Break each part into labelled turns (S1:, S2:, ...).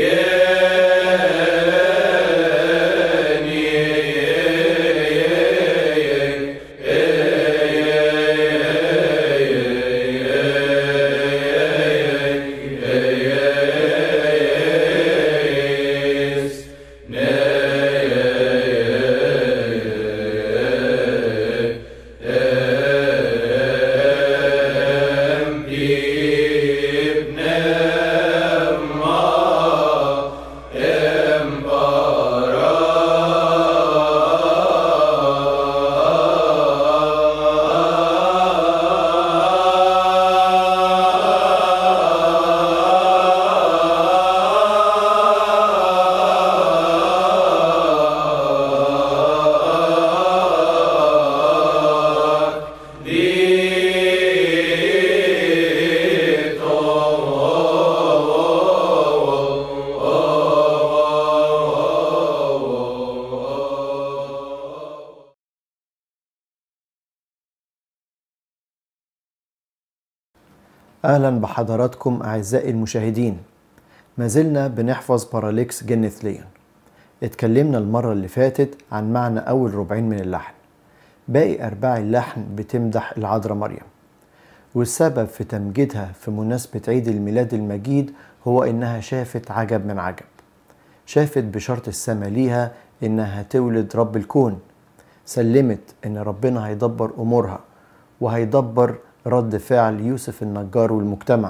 S1: أهلا بحضراتكم أعزائي المشاهدين ما زلنا بنحفظ باراليكس جنث ليون اتكلمنا المرة اللي فاتت عن معنى أول ربعين من اللحن باقي أرباع اللحن بتمدح العذراء مريم والسبب في تمجيدها في مناسبة عيد الميلاد المجيد هو إنها شافت عجب من عجب شافت بشرط السما ليها إنها تولد رب الكون سلمت إن ربنا هيدبر أمورها وهيدبر رد فعل يوسف النجار والمجتمع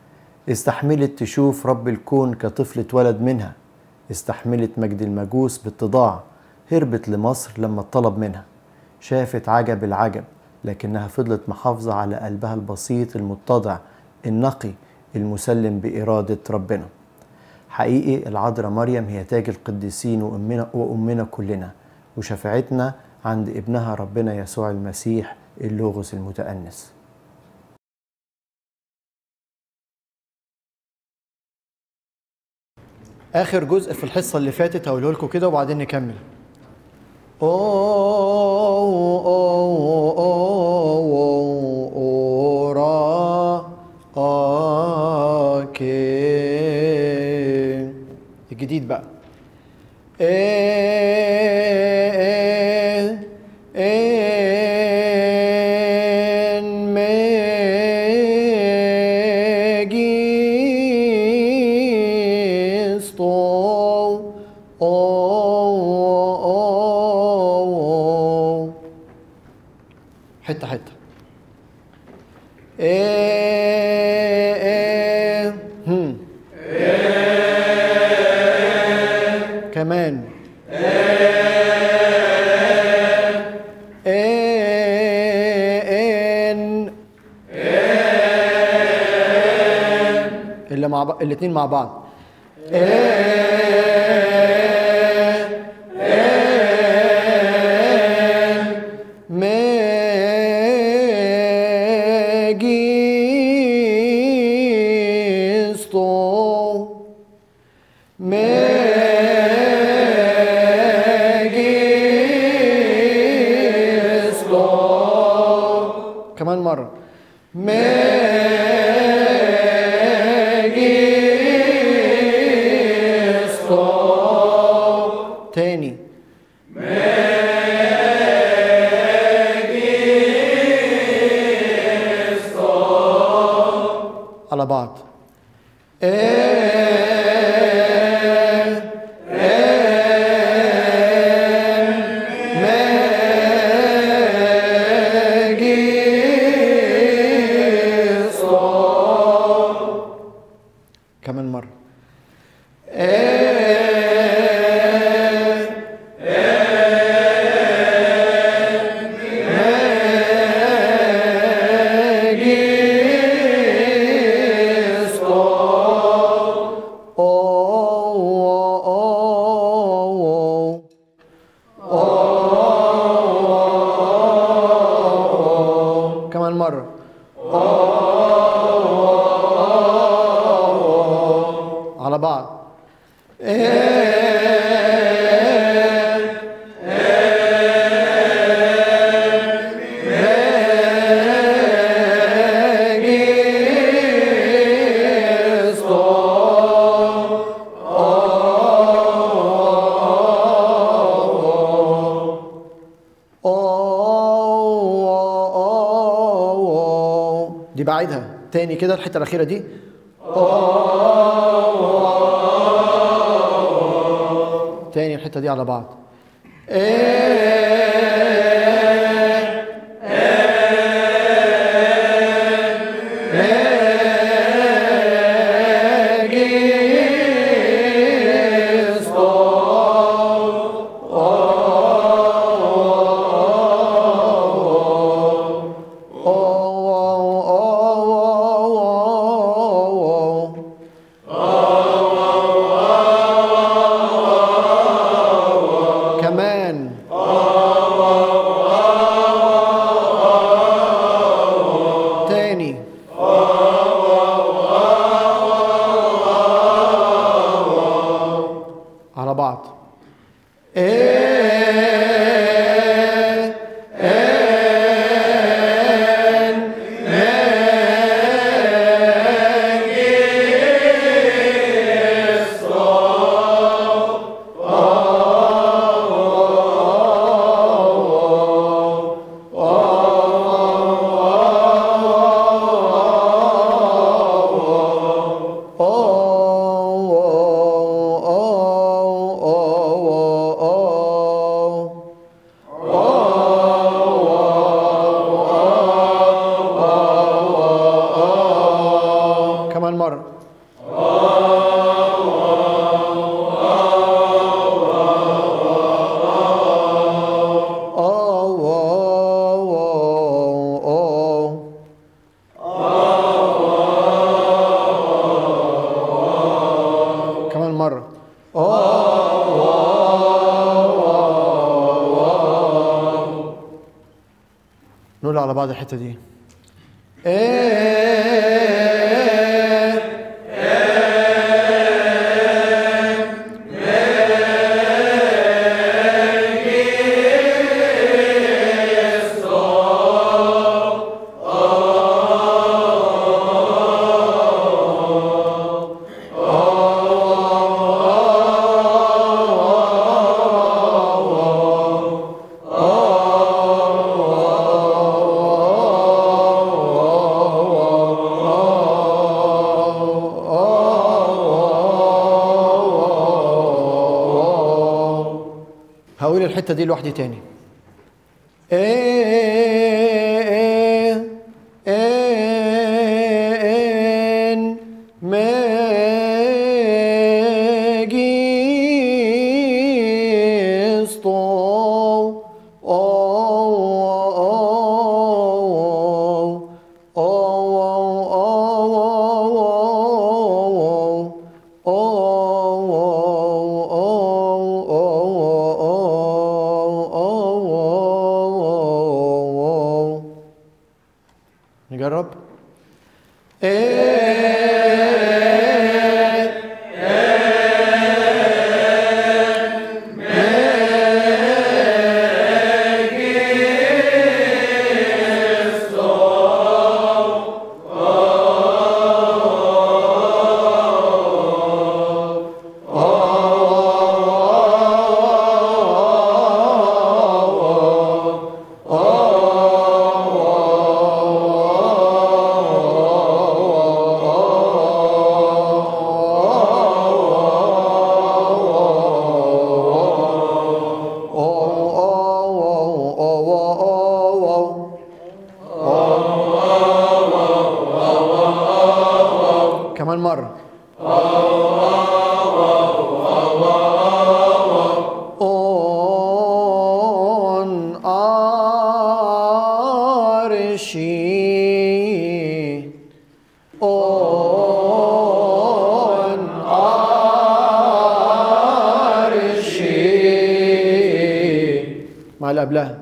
S1: استحملت تشوف رب الكون كطفل اتولد منها استحملت مجد المجوس باتضاع هربت لمصر لما اتطلب منها شافت عجب العجب لكنها فضلت محافظة على قلبها البسيط المتضع النقي المسلم بإرادة ربنا حقيقي العذراء مريم هي تاج القديسين وأمنا, وأمنا كلنا وشفاعتنا عند ابنها ربنا يسوع المسيح اللوغوس المتأنس اخر جزء في الحصه اللي فاتت هقوله لكم كده وبعدين نكمل أوه أوه أوه أورا أوكي الجديد بقى إيه إن ميجيستو حته حته إيه إيه هم. كمان ان اللي مع بعض الاثنين مع بعض ماجيستو ماجيستو كمان مرة ماجيستو تاني على بعض كمان مرة اعيدها تاني كده الحته الاخيره دي تاني الحته دي على بعض كمان تاني على بعض كمان مرة كمان مرة نقول على بعض الحتة دي هقول الحتة دي لوحدي تاني إن ماجستو نجرب كمان مرة on عرشي on عرشي مع اللي قبلها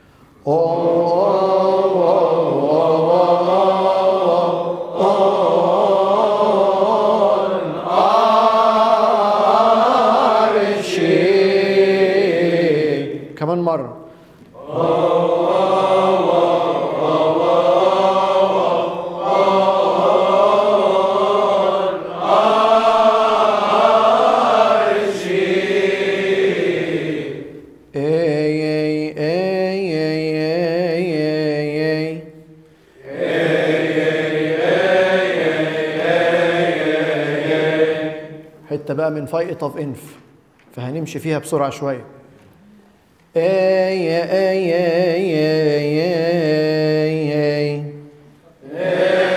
S1: عرشي كمان مرة اي اي اي اي اي اي اي بقى من فايت اوف انف فهنمشي فيها بسرعه شويه اي اي اي اي اي اي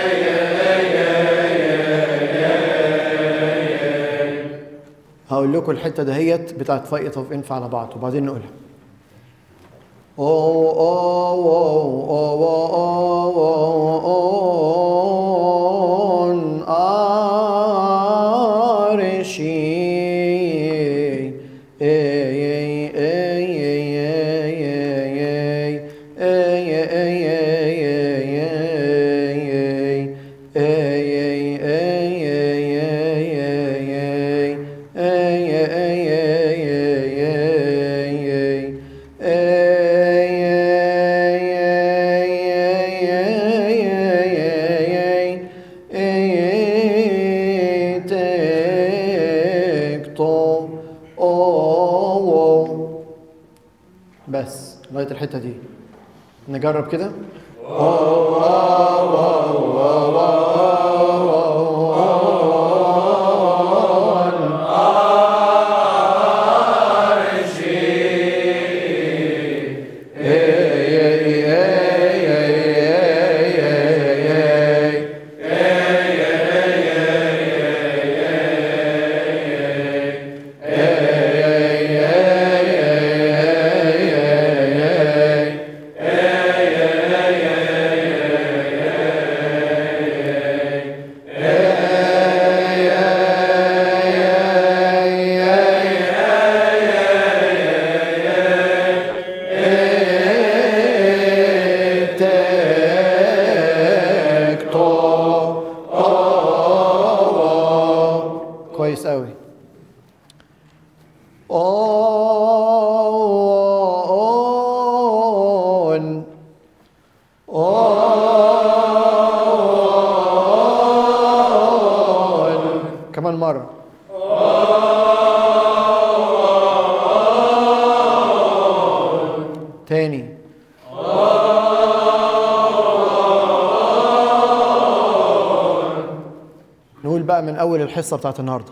S1: هقول لكم الحته دهيت بتاعت فايت اوف انف على بعض وبعدين نقولها Oh, oh, oh, oh, oh, oh, oh, on arshi. Ey, ey, ey, ey, ey, ey, ey. Ey, ey, ey, ey, ey, ey. Ey, ey, ey, ey, ey, ey, ey. Ey, ey, ey, ey, ey, ey. بس لغايه الحته دي نجرب كده كويس قوي on on كمان مرة تاني نقول بقى من أول الحصة بتاعت النهاردة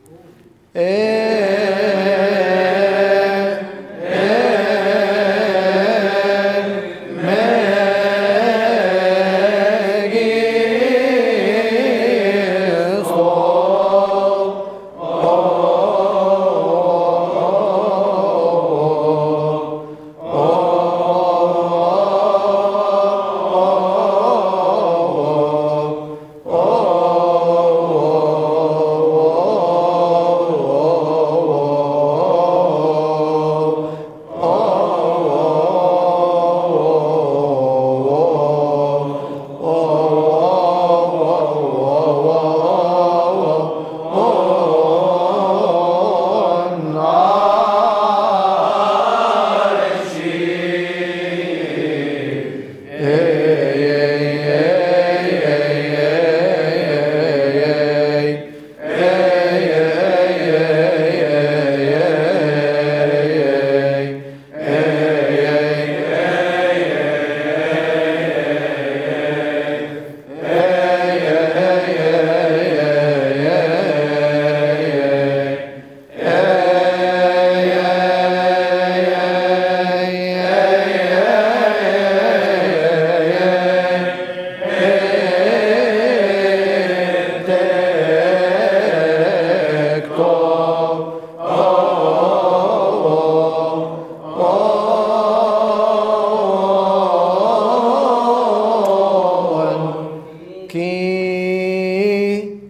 S1: كي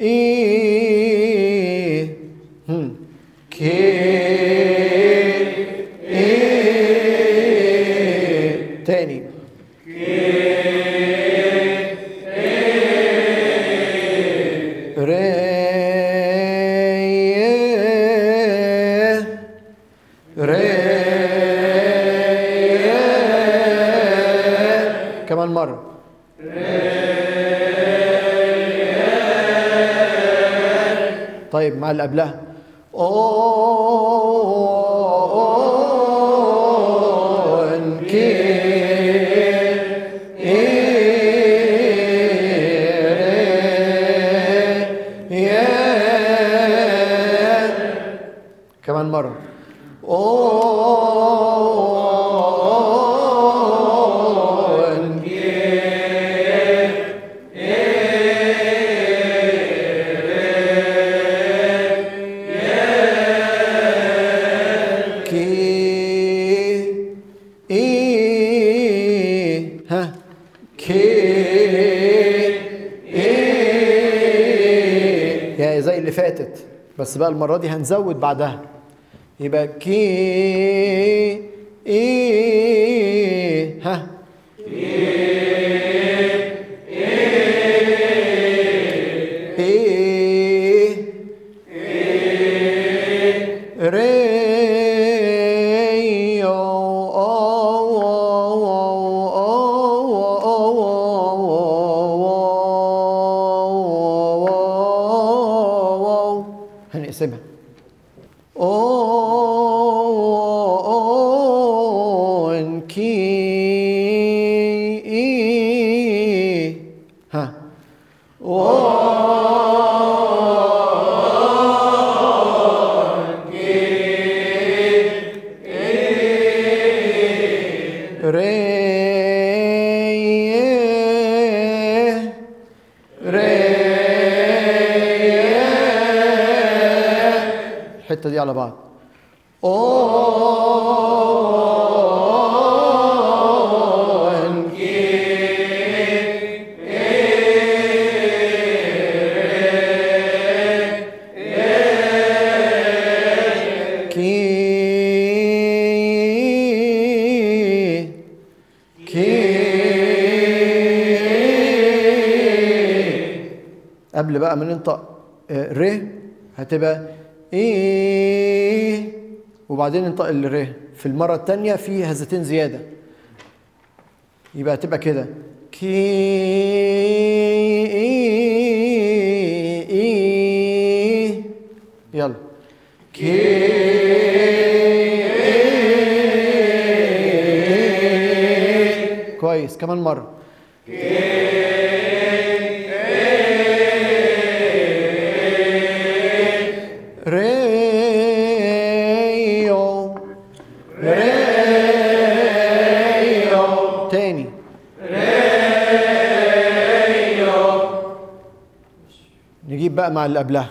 S1: إي هم. كي إي تاني ري ري كمان مرة طيب مع اللي قبلها أون كي إي ري كمان مرة أون كي إيه ها كي إيه يا زي اللي فاتت بس بقى المرة دي هنزود بعدها يبقى كي إيه ها إيه ري هنقسمها أون كي ها ري ري الحتة دي على بعض أون كي كي قبل بقى ما ننطق آه، ر هتبقى ايه وبعدين ننطق الر في المرة التانية في هزتين زيادة يبقى هتبقى كده كي يلا كي كويس كمان مرة ريو ريو تاني نجيب بقى مع اللي قبلها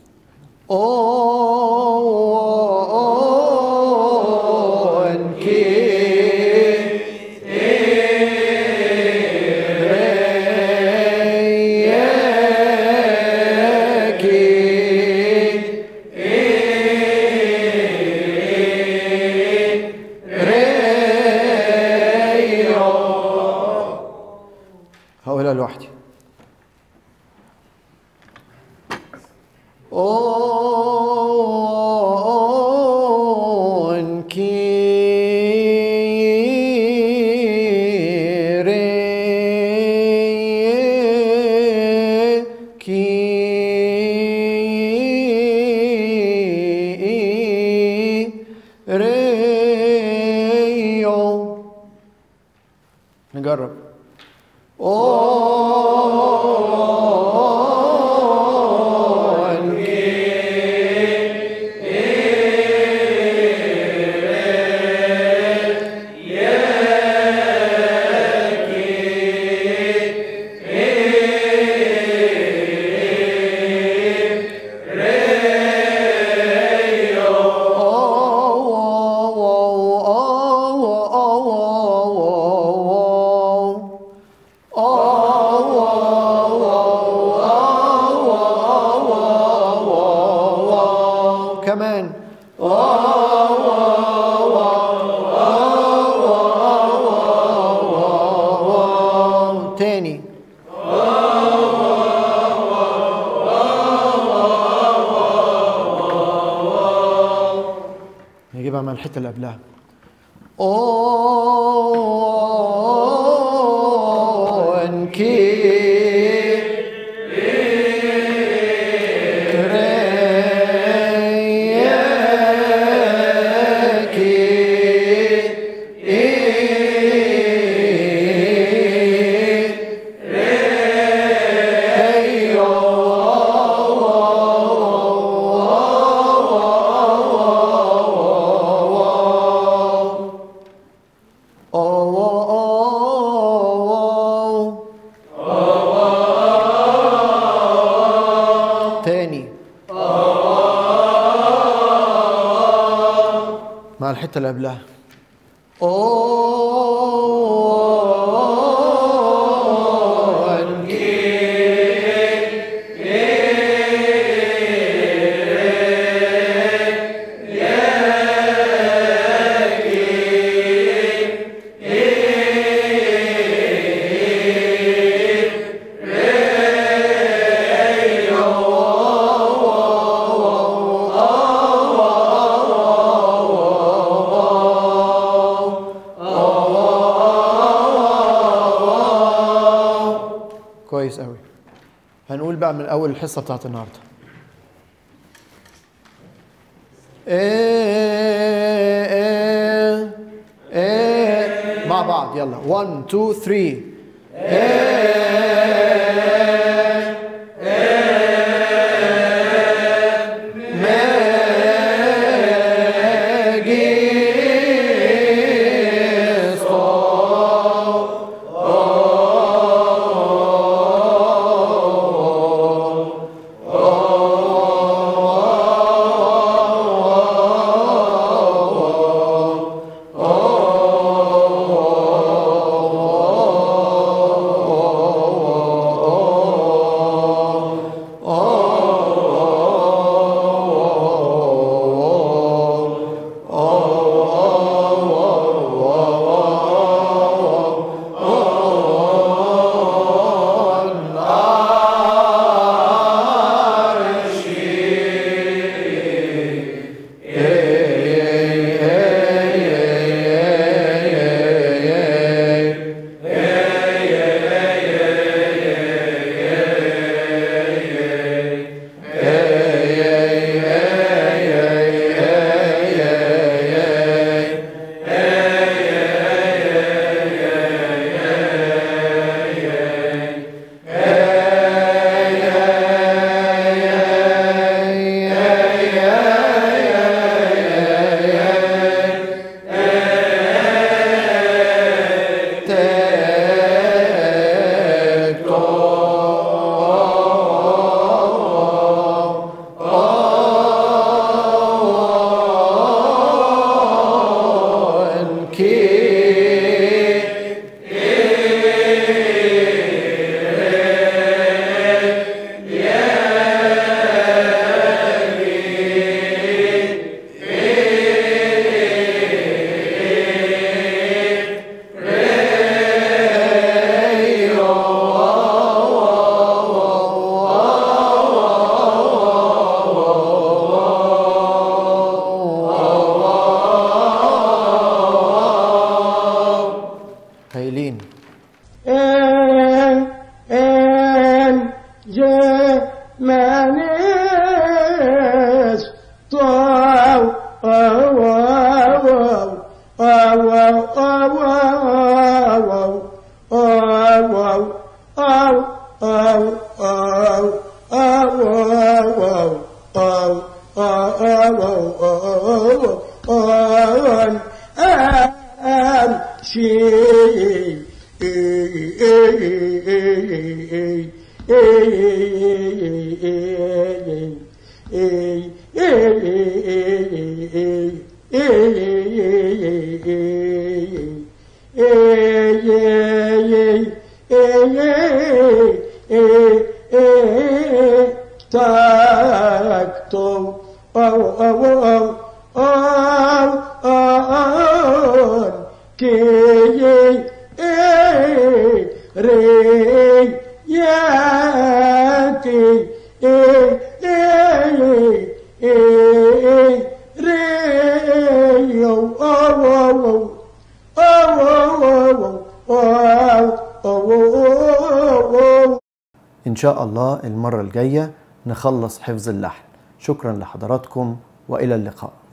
S1: أون كي هقولها لوحدي أون كي ري كي ريو نجرب أون كمان تاني نجيبها مع الحته اللي قبلها أون كي مع الحتة اللي قبلها on كويس قوي هنقول بقى من اول الحصه بتاعت النهارده إيه إيه إيه مع بعض يلا 1 2 3 هايلين
S2: en en Germanes Tau au au au au au au au Tacto, oh, oh, oh, oh, oh, oh, que eh, re, ya, que, eh, eh, eh, re, oh, oh, oh, oh, oh, oh, oh, oh, oh,
S1: إن شاء الله المرة الجاية نخلص حفظ اللحن شكرا لحضراتكم وإلى اللقاء